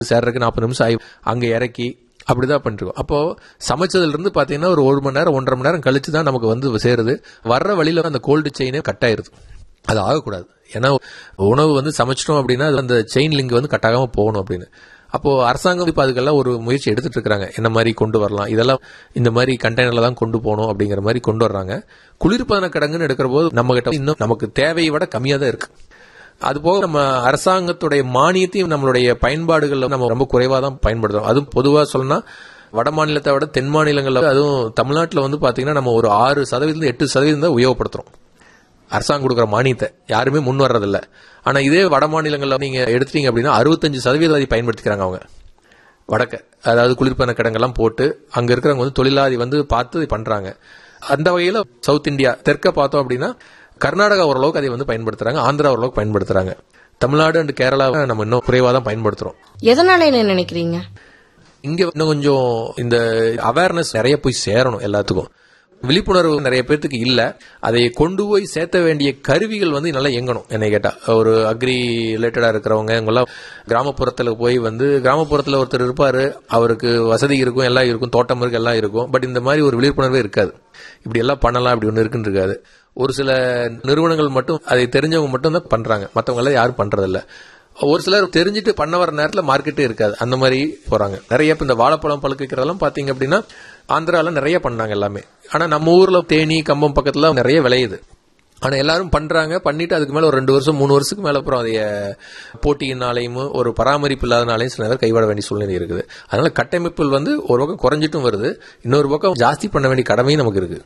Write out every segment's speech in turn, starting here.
சேர்றதுக்கு நாற்பது நிமிஷம் ஆகி அங்க இறக்கி அப்படிதான் பண்ணிருக்கோம் அப்போ சமைச்சதுல இருந்து பாத்தீங்கன்னா ஒரு ஒரு மணி நேரம் ஒன்றரை மணி நேரம் கழிச்சு தான் நமக்கு வந்து சேருது வர்ற வழியில அந்த கோல்டு செயினே கட் ஆயிருது அது ஆகக்கூடாது ஏன்னா உணவு வந்து சமைச்சிட்டோம் அப்படின்னா அது அந்த செயின் லிங்க் வந்து கட் ஆகாம போகணும் அப்படின்னு அப்போ அரசாங்கம் இப்ப அதுக்கெல்லாம் ஒரு முயற்சி எடுத்துட்டு இருக்காங்க என்ன மாதிரி கொண்டு வரலாம் இதெல்லாம் இந்த மாதிரி கண்டெய்னர்ல தான் கொண்டு போகணும் அப்படிங்கிற மாதிரி கொண்டு வர்றாங்க குளிர்பதன கிடங்குன்னு எடுக்கிற போது நம்ம கிட்ட இன்னும் நமக்கு தேவையை விட கம்மியா தான் இருக்கு அது போக நம்ம அரசாங்கத்துடைய மானியத்தையும் நம்மளுடைய பயன்பாடுகள்ல நம்ம ரொம்ப குறைவா தான் பயன்படுத்துறோம் அதுவும் பொதுவா சொல்லணும்னா வட மாநிலத்தை விட தென் மாநிலங்கள்ல அதுவும் தமிழ்நாட்டில் வந்து பாத்தீங்கன்னா நம்ம ஒரு ஆறு சதவீதம் எட்டு சதவீதம் தான் உபயோகப்படுத்துறோம் அரசாங்கம் கொடுக்குற மானியத்தை யாருமே முன் வர்றதில்ல ஆனா இதே வட மாநிலங்கள்ல நீங்க எடுத்துட்டீங்க அப்படின்னா அறுபத்தஞ்சு சதவீதம் அதை பயன்படுத்திக்கிறாங்க அவங்க வடக்க அதாவது குளிர்பதன கிடங்கெல்லாம் போட்டு அங்க இருக்கிறவங்க வந்து தொழிலாளி வந்து பார்த்து இதை பண்றாங்க அந்த வகையில சவுத் இந்தியா தெற்க பார்த்தோம் அப்படின்னா கர்நாடகா ஓரளவுக்கு அதை வந்து பயன்படுத்துறாங்க ஆந்திரா ஓரளவுக்கு பயன்படுத்துறாங்க தமிழ்நாடு அண்ட் கேரளாவை நம்ம இன்னும் குறைவா தான் பயன்படுத்துறோம் எதனால என்ன நினைக்கிறீங்க இங்க இன்னும் கொஞ்சம் இந்த அவேர்னஸ் நிறைய போய் சேரணும் எல்லாத்துக்கும் விழிப்புணர்வு நிறைய பேர்த்துக்கு இல்ல அதை கொண்டு போய் சேர்த்த வேண்டிய கருவிகள் வந்து நல்லா இயங்கணும் என்னை கேட்டா ஒரு அக்ரி ரிலேட்டடா இருக்கிறவங்க இவங்கெல்லாம் கிராமப்புறத்துல போய் வந்து கிராமப்புறத்துல ஒருத்தர் இருப்பாரு அவருக்கு வசதி இருக்கும் எல்லாம் இருக்கும் தோட்டம் இருக்கு எல்லாம் இருக்கும் பட் இந்த மாதிரி ஒரு விழிப்புணர்வே இருக்காது இப்படி எல்லாம் பண்ணலாம் இப்படி ஒன்று இருக்குன்னு இருக்காது ஒரு சில நிறுவனங்கள் மட்டும் அதை தெரிஞ்சவங்க மட்டும் தான் பண்றாங்க மற்றவங்க எல்லாம் யாரும் பண்றதில்ல ஒரு சிலர் தெரிஞ்சுட்டு பண்ண வர நேரத்தில் மார்க்கெட்டே இருக்காது அந்த மாதிரி போறாங்க நிறைய இப்ப இந்த வாழைப்பழம் பழுக்க வைக்கிறதெல்லாம் பாத்தீங்க அப்படின்னா ஆந்திரால நிறைய பண்ணாங்க எல்லாமே ஆனா நம்ம ஊர்ல தேனி கம்பம் பக்கத்துல நிறைய விளையுது ஆனா எல்லாரும் பண்றாங்க பண்ணிட்டு அதுக்கு மேல ஒரு ரெண்டு வருஷம் மூணு வருஷத்துக்கு மேல அப்புறம் அதைய போட்டியினாலையும் ஒரு பராமரிப்பு இல்லாதனாலையும் சில நேரம் கைவிட வேண்டிய சூழ்நிலை இருக்குது அதனால கட்டமைப்புகள் வந்து ஒரு பக்கம் குறைஞ்சிட்டும் வருது இன்னொரு பக்கம் ஜாஸ்தி பண்ண வேண்டிய கடமையும் நமக்கு இருக்கு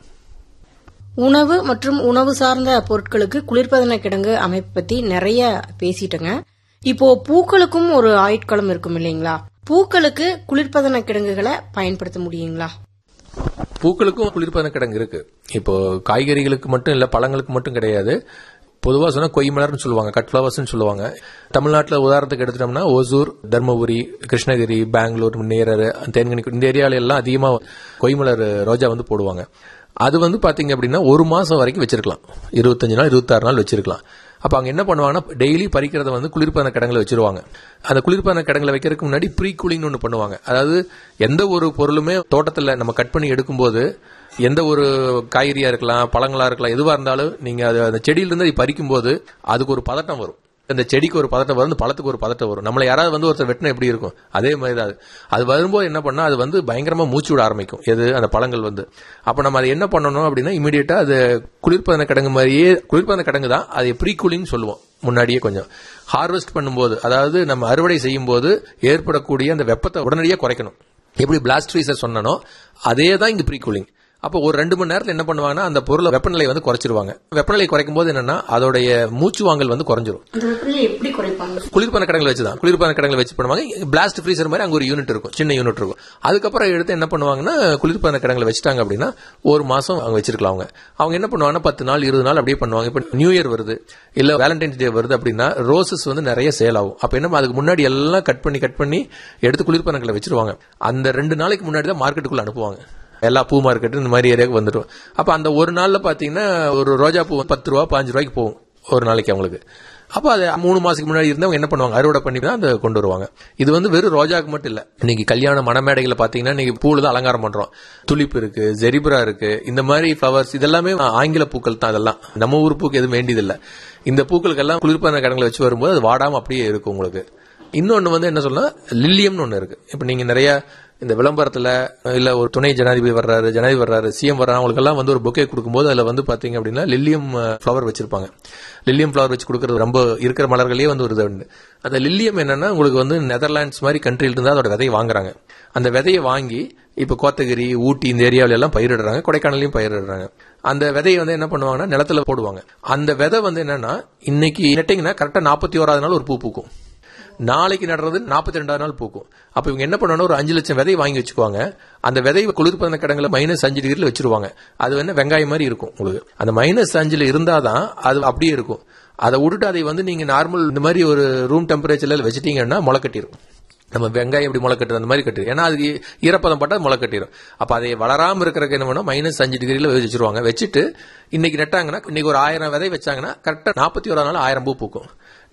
உணவு மற்றும் உணவு சார்ந்த பொருட்களுக்கு குளிர்பதன கிடங்கு அமைப்பு பத்தி நிறைய பேசிட்டோங்க இப்போ பூக்களுக்கும் ஒரு ஆயுட்காலம் இருக்கும் இல்லைங்களா பூக்களுக்கு குளிர்பதன கிடங்குகளை பயன்படுத்த முடியுங்களா பூக்களுக்கும் குளிர்பதன கிடங்கு இருக்கு இப்போ காய்கறிகளுக்கு மட்டும் இல்ல பழங்களுக்கு மட்டும் கிடையாது பொதுவாக சொன்னா கொய் மலர்னு சொல்லுவாங்க கட் ஃபிளவர்ஸ்னு சொல்லுவாங்க தமிழ்நாட்டில் உதாரணத்துக்கு எடுத்துட்டோம்னா ஒசூர் தர்மபுரி கிருஷ்ணகிரி பெங்களூர் நேரர் தேன்கனி இந்த ஏரியால எல்லாம் அதிகமாக கொய்மலர் ரோஜா வந்து போடுவாங்க அது வந்து பாத்தீங்க அப்படின்னா ஒரு மாசம் வரைக்கும் வச்சிருக்கலாம் இருபத்தஞ்சு நாள் இருபத்தாறு நாள் வச்சிருக்கலாம் அப்ப அங்க என்ன பண்ணுவாங்கன்னா டெய்லி பறிக்கிறத வந்து குளிர்பதன கிடங்குல வச்சிருவாங்க அந்த குளிர்பதன கிடங்குல வைக்கிறதுக்கு முன்னாடி ப்ரீ கூலிங் ஒன்று பண்ணுவாங்க அதாவது எந்த ஒரு பொருளுமே தோட்டத்துல நம்ம கட் பண்ணி எடுக்கும்போது எந்த ஒரு காய்கறியா இருக்கலாம் பழங்களா இருக்கலாம் எதுவா இருந்தாலும் நீங்க அது அந்த செடியிலிருந்து அதை பறிக்கும் போது அதுக்கு ஒரு பதட்டம் வரும் அந்த செடிக்கு ஒரு பதட்டம் வரும் இந்த பழத்துக்கு ஒரு பதட்டம் வரும் நம்மளை யாராவது வந்து ஒருத்தர் வெட்டினா எப்படி இருக்கும் அதே மாதிரி தான் அது அது வரும்போது என்ன பண்ணா அது வந்து பயங்கரமா மூச்சு விட ஆரம்பிக்கும் எது அந்த பழங்கள் வந்து அப்ப நம்ம அதை என்ன பண்ணணும் அப்படின்னா இமீடியட்டா அது குளிர்பதன கிடங்கு மாதிரியே குளிர்பதன கிடங்கு தான் அது ப்ரீ கூலிங் சொல்லுவோம் முன்னாடியே கொஞ்சம் ஹார்வெஸ்ட் பண்ணும்போது அதாவது நம்ம அறுவடை செய்யும் போது ஏற்படக்கூடிய அந்த வெப்பத்தை உடனடியாக குறைக்கணும் எப்படி பிளாஸ்ட் ஃப்ரீசர் சொன்னனோ அதே தான் இங்க ப்ரீ கூலிங் அப்போ ஒரு ரெண்டு மணி நேரத்தில் என்ன பண்ணுவாங்கன்னா அந்த பொருளை வெப்பநிலை வந்து குறைச்சிருவாங்க வெப்பநிலை குறைக்கும் போது என்னன்னா அதோடைய மூச்சு வாங்கல் வந்து குறைஞ்சிரும் அந்த வெப்பநிலை எப்படி குறைப்பாங்க குளிர்பான கடங்களை வச்சு தான் குளிர்பான கடங்களை வச்சு பண்ணுவாங்க பிளாஸ்ட் ஃப்ரீசர் மாதிரி அங்க ஒரு யூனிட் இருக்கும் சின்ன யூனிட் இருக்கும் அதுக்கப்புறம் எடுத்து என்ன பண்ணுவாங்கன்னா குளிர்பான கடங்களை வச்சுட்டாங்க அப்படின்னா ஒரு மாசம் அவங்க வச்சிருக்கலாம் அவங்க அவங்க என்ன பண்ணுவாங்கன்னா பத்து நாள் இருபது நாள் அப்படியே பண்ணுவாங்க இப்போ நியூ இயர் வருது இல்ல வேலண்டைன்ஸ் டே வருது அப்படின்னா ரோசஸ் வந்து நிறைய சேல் ஆகும் அப்ப என்ன அதுக்கு முன்னாடி எல்லாம் கட் பண்ணி கட் பண்ணி எடுத்து குளிர்பானங்களை வச்சிருவாங்க அந்த ரெண்டு நாளைக்கு முன்னாடி தான் மார்க்கெட்டுக்குள்ள அனுப்புவாங்க எல்லா பூ மார்க்கெட்டு இந்த மாதிரி ஏரியாவுக்கு வந்துடும் அப்ப அந்த ஒரு நாள்ல பாத்தீங்கன்னா ஒரு ரோஜா பூ பத்து ரூபா பாஞ்சு ரூபாய்க்கு போகும் ஒரு நாளைக்கு அவங்களுக்கு அப்போ அது மூணு மாசத்துக்கு முன்னாடி இருந்தவங்க என்ன பண்ணுவாங்க அறுவடை பண்ணி தான் அதை கொண்டு வருவாங்க இது வந்து வெறும் ரோஜாக்கு மட்டும் இல்ல இன்னைக்கு கல்யாண மணமேடைகளை பாத்தீங்கன்னா இன்னைக்கு பூல தான் அலங்காரம் பண்றோம் துளிப்பு இருக்கு ஜெரிபரா இருக்கு இந்த மாதிரி ஃபிளவர்ஸ் இதெல்லாமே ஆங்கில பூக்கள் தான் அதெல்லாம் நம்ம ஊர் பூக்கு எதுவும் வேண்டியதில்லை இந்த பூக்களுக்கெல்லாம் குளிர்பான கடங்களை வச்சு வரும்போது அது வாடாம அப்படியே இருக்கும் உங்களுக்கு இன்னொன்னு வந்து என்ன சொல்லலாம் லில்லியம்னு ஒன்று இருக்கு இப்போ நீங்க நிறைய இந்த விளம்பரத்துல இல்ல ஒரு துணை ஜனாதிபதி வர்றாரு ஜனாதிபதி வர்றாரு சிஎம் வர்றாரு அவங்களுக்கெல்லாம் வந்து ஒரு பொக்கே கொடுக்கும்போது அதுல வந்து பாத்தீங்க அப்படின்னா லில்லியம் ஃபிளவர் வச்சிருப்பாங்க லில்லியம் ஃபிளவர் வச்சு கொடுக்கறது ரொம்ப இருக்கிற மலர்களே வந்து ஒரு இது அந்த லில்லியம் என்னன்னா உங்களுக்கு வந்து நெதர்லாண்ட்ஸ் மாதிரி கண்ட்ரில இருந்து அதோட விதையை வாங்குறாங்க அந்த விதையை வாங்கி இப்ப கோத்தகிரி ஊட்டி இந்த ஏரியாவில எல்லாம் பயிரிடுறாங்க கொடைக்கானலையும் பயிரிடுறாங்க அந்த விதையை வந்து என்ன பண்ணுவாங்கன்னா நிலத்துல போடுவாங்க அந்த விதை வந்து என்னன்னா இன்னைக்கு நெட்டிங்கன்னா கரெக்டா நாற்பத்தி ஓராது நாள் ஒரு பூ பூக்கும் நாளைக்கு நடுறது நாற்பத்தி ரெண்டாவது நாள் பூக்கும் அப்ப இவங்க என்ன பண்ணணும் ஒரு அஞ்சு லட்சம் விதை வாங்கி வச்சுக்குவாங்க அந்த விதை குளிர்பதன கடங்களை மைனஸ் அஞ்சு டிகிரியில் வச்சிருவாங்க அது வந்து வெங்காயம் மாதிரி இருக்கும் உங்களுக்கு அந்த மைனஸ் அஞ்சுல இருந்தாதான் அது அப்படியே இருக்கும் அதை விட்டுட்டு அதை வந்து நீங்க நார்மல் இந்த மாதிரி ஒரு ரூம் டெம்பரேச்சர்ல வச்சிட்டீங்கன்னா முளை கட்டிடும் நம்ம வெங்காயம் எப்படி முளை கட்டுறது அந்த மாதிரி கட்டிடும் ஏன்னா அது ஈரப்பதம் பட்டா முளை கட்டிடும் அப்ப அதை வளராம இருக்கிறதுக்கு என்ன பண்ணும் மைனஸ் அஞ்சு டிகிரியில வச்சிருவாங்க வச்சுட்டு இன்னைக்கு நட்டாங்கன்னா இன்னைக்கு ஒரு ஆயிரம் விதை வச்சாங்கன்னா கரெக்டா நாற்பத்தி ஓராது நாள் ஆயிரம் பூ பூக்கும்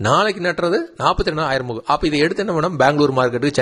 நாளைக்கு நட்டுறது நாற்பத்தி ரெண்டு ஆயிரம் அப்ப இதை எடுத்து என்ன பண்ணோம் பெங்களூர் மார்க்கெட்டுக்கு